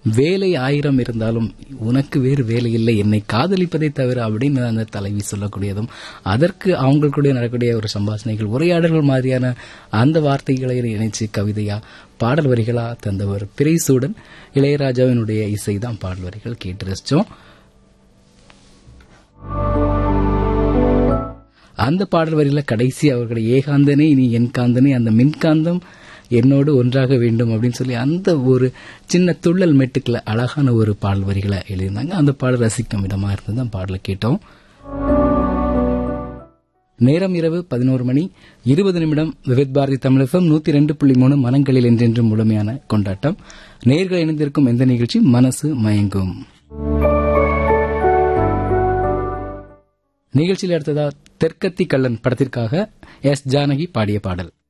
வேலை ஆயிரம் இருந்தாலும் உனக்கு வேறு வேலை இல்லை என்னை காதலிப்பதை தவிர அப்படின்னு அந்த தலைவி சொல்லக்கூடியதும் அதற்கு அவங்களுக்குடைய நடக்கக்கூடிய ஒரு சம்பாஷணைகள் உரையாடல்கள் மாதிரியான அந்த வார்த்தைகளை இணைச்சு கவிதையா பாடல் வரிகளா தந்தவர் பிரைசூடன் இளையராஜாவினுடைய இசை தான் பாடல் வரிகள் கேட்டு ரசிச்சோம் அந்த பாடல் வரியில கடைசி அவர்களுடைய ஏகாந்தனே இனி என் காந்தனே அந்த மின்காந்தம் என்னோடு ஒன்றாக வேண்டும் அப்படின்னு சொல்லி அந்த ஒரு சின்ன துள்ளல் மெட்டுக்களை அழகான ஒரு பாடல் வரிகளை எழுதியிருந்தாங்க அந்த பாடல் ரசிக்கும் விதமா இருந்தது அந்த பாடலை கேட்டோம் நேரம் இரவு பதினோரு மணி இருபது நிமிடம் விவித் பாரதி தமிழகம் நூத்தி ரெண்டு புள்ளி மூணு மனங்களில் என்றென்றும் முழுமையான கொண்டாட்டம் நேர்கள் இணைந்திருக்கும் எந்த நிகழ்ச்சி மனசு மயங்கும் நிகழ்ச்சியில் அடுத்ததா தெற்கத்தி கள்ளன் படத்திற்காக எஸ் ஜானகி பாடிய பாடல்